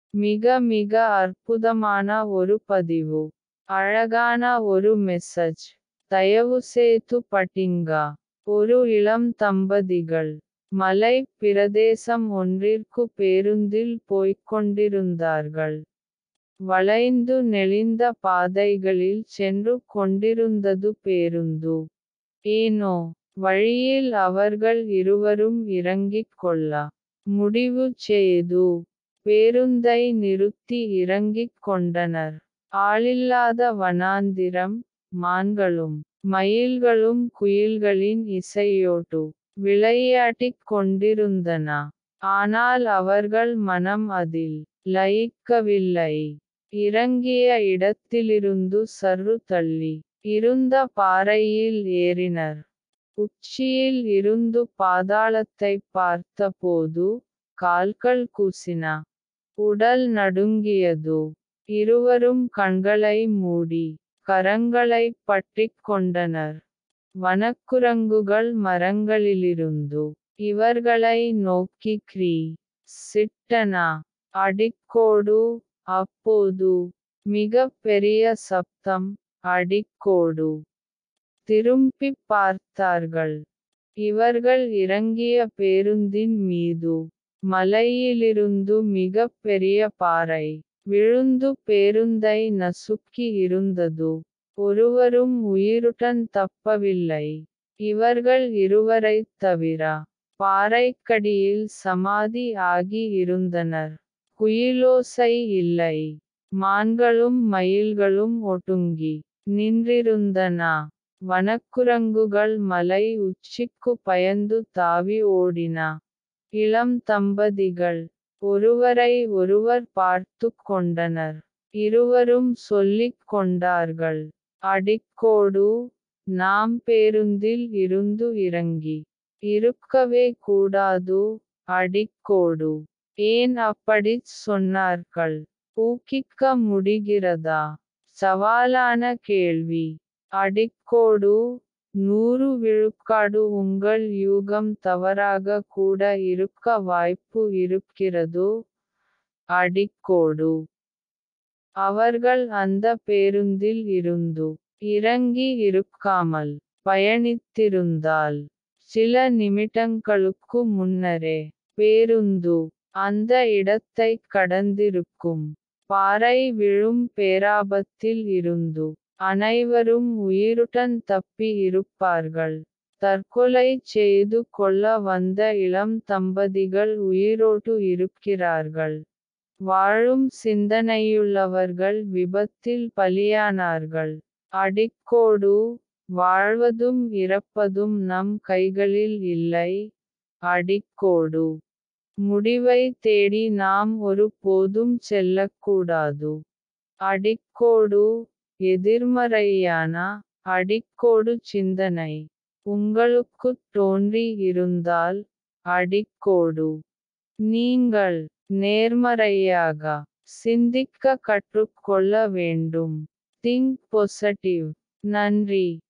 மிக மிக அற்புதமான ஒரு பதிவு அழகான ஒரு மெசேஜ் தயவுசெய்து பட்டிங்கா ஒரு இளம் தம்பதிகள் மலை பிரதேசம் ஒன்றிற்கு பேருந்தில் போய்க் கொண்டிருந்தார்கள் வளைந்து நெளிந்த பாதைகளில் சென்று கொண்டிருந்தது பேருந்து ஏனோ வழியில் அவர்கள் இருவரும் இறங்கிக் கொள்ள முடிவு செய்து பேருந்தை நிறுத்தி இறங்கிக் கொண்டனர் ஆளில்லாத வனாந்திரம் மான்களும் மயில்களும் குயில்களின் இசையோடு விளையாடிக் கொண்டிருந்தன ஆனால் அவர்கள் மனம் அதில் லயிக்கவில்லை இறங்கிய இடத்திலிருந்து சற்று தள்ளி இருந்த பாறையில் ஏறினர் உச்சியில் இருந்து பாதாளத்தைப் பார்த்தபோது கால்கள் கூசின உடல் நடுங்கியது இருவரும் கண்களை மூடி கரங்களைப் பற்றிக் கொண்டனர் வனக்குரங்குகள் மரங்களிலிருந்து இவர்களை நோக்கி க்ரீ சிட்டன அடிக்கோடு அப்போது மிகப் பெரிய சப்தம் அடிக்கோடு திரும்பிப் பார்த்தார்கள் இவர்கள் இறங்கிய பேருந்தின் மீது மலையிலிருந்து மிகப் பெரிய பாறை விழுந்து பேருந்தை நசுக்கி இருந்தது ஒருவரும் உயிருடன் தப்பவில்லை இவர்கள் இருவரைத் தவிர பாறைக்கடியில் சமாதி ஆகி இருந்தனர் குயிலோசை இல்லை மான்களும் மயில்களும் ஒடுங்கி நின்றிருந்தன வனக்குரங்குகள் மலை உச்சிக்கு பயந்து தாவி ஓடின இளம் தம்பதிகள் ஒருவரை ஒருவர் பார்த்துக் கொண்டனர் இருவரும் சொல்லிக் கொண்டார்கள் அடிக்கோடு நாம் பேருந்தில் இருந்து இறங்கி இருக்கவே கூடாது அடிக்கோடு ஏன் அப்படிச் சொன்னார்கள் ஊகிக்க முடிகிறதா சவாலான கேள்வி அடிக்கோடு நூறு விழுக்காடு உங்கள் யூகம் தவறாக கூட இருக்க வாய்ப்பு இருக்கிறது அடிக்கோடு அவர்கள் அந்த பேருந்தில் இருந்து இறங்கி இருக்காமல் பயணித்திருந்தால் சில நிமிடங்களுக்கு முன்னரே பேருந்து அந்த இடத்தைக் கடந்திருக்கும் பாறை விழும் பேராபத்தில் இருந்து அனைவரும் உயிருடன் தப்பி இருப்பார்கள் தற்கொலை செய்து கொள்ள வந்த இளம் தம்பதிகள் உயிரோடு இருக்கிறார்கள் வாழும் சிந்தனையுள்ளவர்கள் விபத்தில் பலியானார்கள் அடிக்கோடு வாழ்வதும் இறப்பதும் நம் கைகளில் இல்லை அடிக்கோடு முடிவை தேடி நாம் ஒரு போதும் செல்லக்கூடாது அடிக்கோடு எதிர்மறையான அடிக்கோடு சிந்தனை உங்களுக்குத் தோன்றி இருந்தால் அடிக்கோடு நீங்கள் நேர்மறையாக சிந்திக்க கற்றுக்கொள்ள வேண்டும் திங்க் பொசட்டிவ் நன்றி